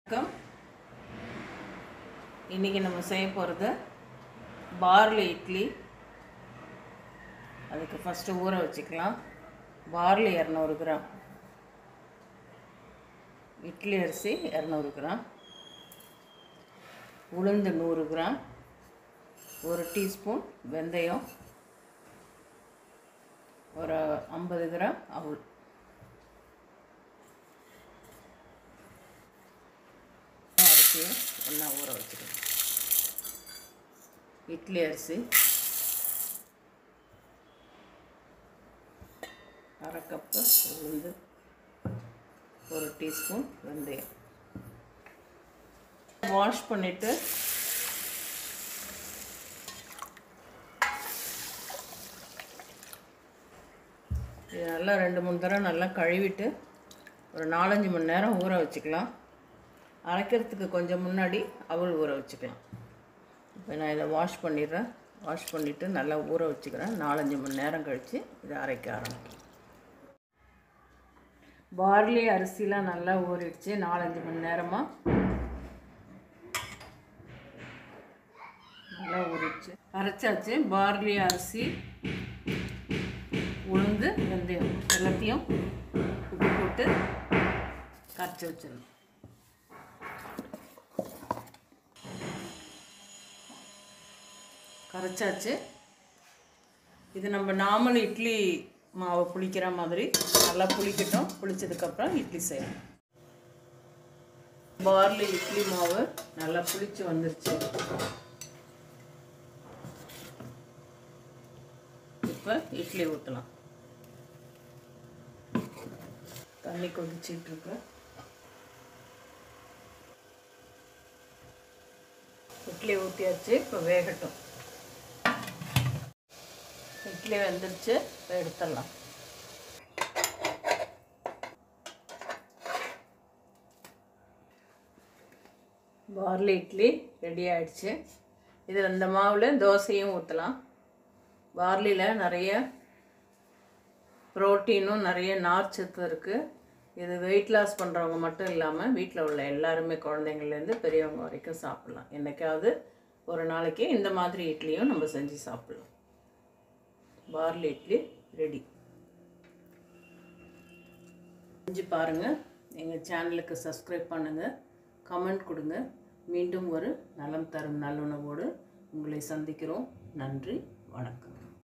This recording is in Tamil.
வணக்கம் இன்றைக்கி நம்ம செய்ய போகிறது பார்லி இட்லி அதுக்கு ஃபஸ்ட்டு ஊற வச்சுக்கலாம் பார்லி இரநூறு கிராம் இட்லி அரிசி இரநூறு கிராம் உளுந்து நூறு கிராம் ஒரு டீஸ்பூன் வெந்தயம் ஒரு ஐம்பது கிராம் அவுள் அரிசியை ஒன்றா ஊற வச்சுக்கணும் இட்லி அரிசி அரை கப்பு உளுந்து ஒரு டீஸ்பூன் வெந்தயம் வாஷ் பண்ணிவிட்டு இது நல்லா ரெண்டு மூணு தடவை நல்லா கழுவிட்டு ஒரு நாலஞ்சு மணி நேரம் ஊற வச்சுக்கலாம் அரைக்கிறதுக்கு கொஞ்சம் முன்னாடி அவள் ஊற வச்சுக்கலாம் இப்போ நான் இதை வாஷ் பண்ணிடுறேன் வாஷ் பண்ணிவிட்டு நல்லா ஊற வச்சுக்கிறேன் நாலஞ்சு மணி நேரம் கழித்து இதை அரைக்க ஆரம்பிக்கும் பார்லி அரிசிலாம் நல்லா ஊறிடுச்சு நாலஞ்சு மணி நேரமாக நல்லா ஊறிடுச்சு அரைச்சாச்சு பார்லி அரிசி உளுந்து வெந்தயம் எல்லாத்தையும் உப்பு போட்டு கரைச்சி வச்சிடணும் கரைச்சாச்சு இது நம்ம நார்மல் இட்லி மாவை புளிக்கிற மாதிரி நல்லா புளிக்கட்டும் புளிச்சதுக்கப்புறம் இட்லி செய்யணும் பார்லி இட்லி மாவு நல்லா புளிச்சு வந்துருச்சு இப்போ இட்லி ஊற்றலாம் தண்ணி கொதிச்சிட்டு இருக்கு இட்லி ஊற்றியாச்சு இப்போ வேகட்டும் இட்லி வெந்துருச்சு இப்போ எடுத்துடலாம் பார்லி இட்லி ரெடி ஆயிடுச்சு இதில் இந்த மாவில் தோசையும் ஊற்றலாம் பார்லியில் நிறைய ப்ரோட்டீனும் நிறைய நார்ச்சத்து இருக்குது இது வெயிட் லாஸ் பண்ணுறவங்க மட்டும் இல்லாமல் வீட்டில் உள்ள எல்லாருமே குழந்தைங்கள்லேருந்து பெரியவங்க வரைக்கும் சாப்பிட்லாம் என்றைக்காவது ஒரு நாளைக்கு இந்த மாதிரி இட்லியும் நம்ம செஞ்சு சாப்பிட்லாம் பார்லி இட்லி ரெடி செஞ்சு பாருங்கள் எங்கள் சேனலுக்கு சப்ஸ்கிரைப் பண்ணுங்கள் கமெண்ட் கொடுங்க மீண்டும் ஒரு நலம் தரும் நல்லுணவோடு உங்களை சந்திக்கிறோம் நன்றி வணக்கம்